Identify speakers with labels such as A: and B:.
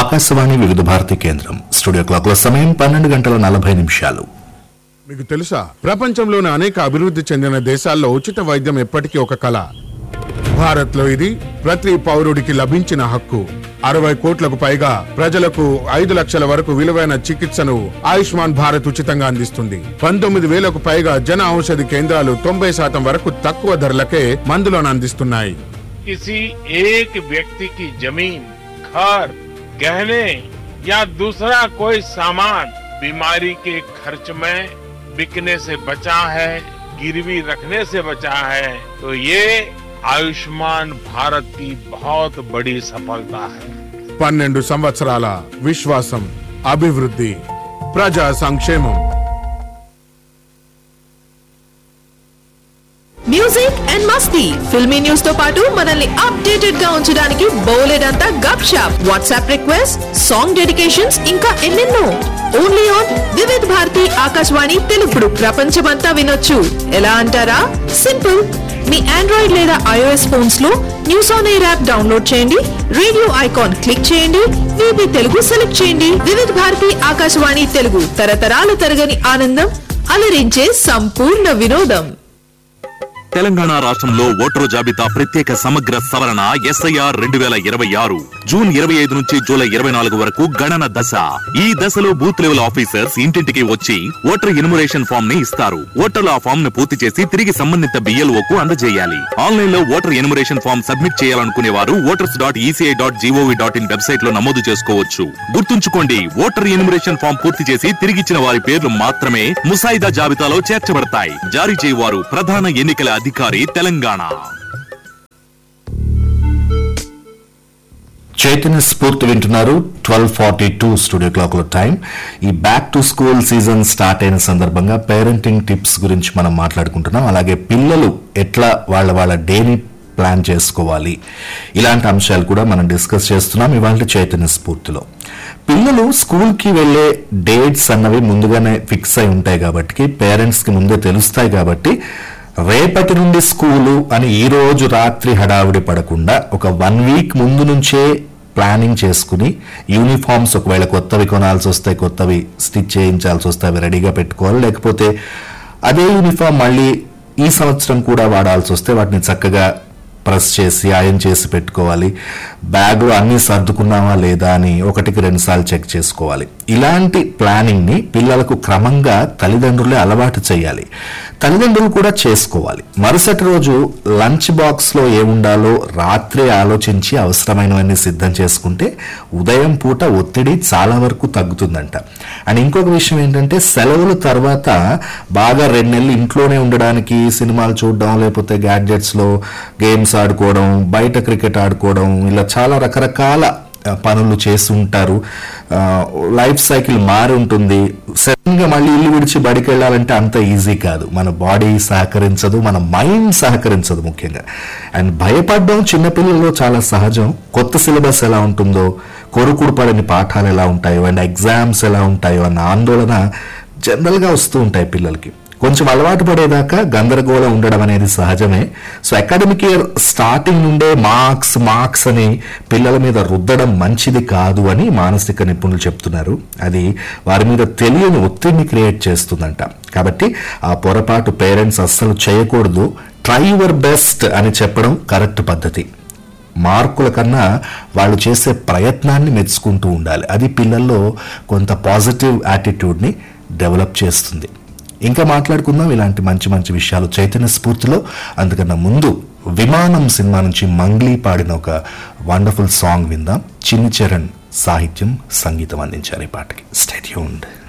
A: ఆకాశవాణి వివిధ భారతి కేంద్రం స్టూడియో క్లాక్ల సమయం పన్నెండు గంటల నలభై నిమిషాలు
B: మీకు తెలుసా ప్రపంచంలోని అనేక అభివృద్ధి చెందిన దేశాల్లో ఉచిత వైద్యం ఎప్పటికీ ఒక కళ భారత్ లో ఇది ప్రతి పౌరుడికి లభించిన హక్కు అరవై కోట్లకు పైగా ప్రజలకు ఐదు లక్షల వరకు విలువైన చికిత్సను ఆయుష్మాన్ భారత్ ఉచితంగా అందిస్తుంది పంతొమ్మిది వేలకు పైగా జన ఔషధి కేంద్రాలు తొంభై శాతం వరకు తక్కువ ధరలకే మందులను అందిస్తున్నాయి
C: किसी एक व्यक्ति की जमीन घर गहने या दूसरा कोई सामान बीमारी के खर्च में बिकने से बचा है गिरवी रखने से बचा है तो ये आयुष्मान भारत की बहुत बड़ी सफलता है
B: పన్నెండు సంవత్సరాల విశ్వాసం అభివృద్ధి ప్రజా సంక్షేమం
D: మ్యూజిక్ అండ్ మస్తీ ఫిల్మీ న్యూస్ తో పాటు మనల్ని అప్డేటెడ్ గా ఉంచడానికి బోలెడంతా గప్ షాప్ వాట్సాప్ రిక్వెస్ట్ సాంగ్ డెడికేషన్స్ ఇంకా ఎన్నెన్నో ఓన్లీ ఆన్ వివిధ్ భారతి ఆకాశవాణి తెలుగుడు ప్రపంచమంతా వినొచ్చు ఎలా అంటారా సింపుల్ మీ ఆండ్రాయిడ్ లేదా ఐఓఎస్ ఫోన్స్ లో news on air app download చేయండి రేడియో ఐకాన్ క్లిక్ చేయండి వివి తెలుగు సెలెక్ట్ చేయండి వివిధ భారతి ఆకాశవాణి తెలుగు తరతరాల తరగని ఆనందం అలరించే సంపూర్ణ వినోదం
E: తెలంగాణ రాష్ట్రంలో ఓటరు జాబితా ప్రత్యేక సమగ్ర సవరణ ఎస్ఐఆర్ రెండు వేల ఇరవై ఆరు జూన్ ఇరవై ఐదు నుంచి జూలై ఇరవై నాలుగు వరకు గణన దశ ఈ దశలో బూత్ లెవెల్ ఆఫీసర్స్ ఇంటింటికి వచ్చి ఓటర్ ఇన్మురేషన్ ఫామ్ ని ఇస్తారు ఓటర్లు ఆ ఫామ్ ను పూర్తి చేసి తిరిగి సంబంధిత బిఎల్ఓ కు అందజేయాలి ఆన్లైన్ లో ఓటర్ ఇన్మురేషన్ ఫామ్ సబ్మిట్ చేయాలనుకునే వారు voters dot ECI dot GOV dot in website లో నమోదు చేసుకోవచ్చు గుర్తుంచుకోండి ఓటర్ ఇన్మురేషన్ ఫామ్ పూర్తి చేసి తిరిగిచ్చిన వారి పేర్లు మాత్రమే ముసాయిదా జాబితాలో చేర్చబడతాయి జారీ చేయవారు ప్రధాన ఎన్నికల అధికారి తెలంగాణ
A: చైతన్య స్ఫూర్తి వింటున్నారు twelve forty two studio clock లో టైం ఈ back to school season start అయిన సందర్భంగా పేరెంటింగ్ టిప్స్ గురించి మనం మాట్లాడుకుంటున్నాం అలాగే పిల్లలు ఎట్లా వాళ్ళ వాళ్ళ డేని ప్లాన్ చేసుకోవాలి ఇలాంటి అంశాలు కూడా మనం డిస్కస్ చేస్తున్నాం ఇవాళ చైతన్య స్ఫూర్తిలో పిల్లలు స్కూల్ కి వెళ్లే డేట్స్ అన్నవి ముందుగానే ఫిక్స్ అయి ఉంటాయి కాబట్టి పేరెంట్స్ కి ముందే తెలుస్తాయి కాబట్టి రేపటి నుండి స్కూలు అని ఈ రోజు రాత్రి హడావిడి పడకుండా ఒక వన్ వీక్ ముందు నుంచే ప్లానింగ్ చేసుకుని యూనిఫామ్స్ ఒకవేళ కొత్తవి కొనాల్సి వస్తే కొత్తవి స్టిచ్ చేయించాల్సి వస్తే అవి రెడీగా పెట్టుకోవాలి లేకపోతే అదే యూనిఫామ్ మళ్ళీ ఈ సంవత్సరం కూడా వాడాల్సి వస్తే వాటిని చక్కగా ప్రెస్ చేసి ఐరన్ చేసి పెట్టుకోవాలి బ్యాగ్లో అన్నీ సర్దుకున్నావా లేదా అని ఒకటికి రెండు సార్లు చెక్ చేసుకోవాలి ఇలాంటి ప్లానింగ్ ని పిల్లలకు క్రమంగా తల్లిదండ్రులే అలవాటు చేయాలి తల్లిదండ్రులు కూడా చేసుకోవాలి మరుసటి రోజు లంచ్ బాక్స్ లో ఏముండాలో రాత్రే ఆలోచించి అవసరమైనవన్నీ సిద్ధం చేసుకుంటే ఉదయం పూట ఒత్తిడి చాలా వరకు తగ్గుతుందంట అండ్ ఇంకొక విషయం ఏంటంటే సెలవుల తర్వాత బాగా రెండు నెలలు ఇంట్లోనే ఉండడానికి సినిమాలు చూడడం లేకపోతే గ్యాడ్జెట్స్ లో గేమ్స్ ఆడుకోవడం బయట క్రికెట్ ఆడుకోవడం ఇలా చాలా రకరకాల ఆ, పనులు చేసి ఉంటారు ఆ, లైఫ్ సైకిల్ మారి ఉంటుంది సడన్ గా మళ్ళీ ఇల్లు విడిచి బడికి వెళ్ళాలంటే అంత ఈజీ కాదు మన బాడీ సహకరించదు మన మైండ్ సహకరించదు ముఖ్యంగా అండ్ భయపడడం చిన్నపిల్లల్లో చాలా సహజం కొత్త సిలబస్ ఎలా ఉంటుందో కొరుకుడు పడని పాఠాలు ఎలా ఉంటాయో అండ్ ఎగ్జామ్స్ ఎలా ఉంటాయో అన్న ఆందోళన జనరల్ గా వస్తూ ఉంటాయి పిల్లలకి కొంచెం అలవాటు పడేదాకా గందరగోళం ఉండడం అనేది సహజమే సో అకాడమిక్ ఇయర్ స్టార్టింగ్ నుండే మార్క్స్ మార్క్స్ అని పిల్లల మీద రుద్దడం మంచిది కాదు అని మానసిక నిపుణులు చెప్తున్నారు అది వారి మీద తెలియని ఒత్తిడిని క్రియేట్ చేస్తుందంట కాబట్టి ఆ పొరపాటు పేరెంట్స్ అస్సలు చేయకూడదు ట్రై యువర్ బెస్ట్ అని చెప్పడం కరెక్ట్ పద్ధతి మార్కుల కన్నా వాళ్ళు చేసే ప్రయత్నాన్ని మెచ్చుకుంటూ ఉండాలి అది పిల్లల్లో కొంత పాజిటివ్ యాటిట్యూడ్ని డెవలప్ చేస్తుంది ఇంకా మాట్లాడుకుందాం ఇలాంటి మంచి మంచి విషయాలు చైతన్య స్ఫూర్తిలో అందుకన్నా ముందు విమానం సినిమా నుంచి మంగ్లీ పాడిన ఒక వండర్ఫుల్ సాంగ్ విందాం చిన్ని చరణ్ సాహిత్యం సంగీతం అందించారు ఈ పాటకి స్టేట్యూన్డ్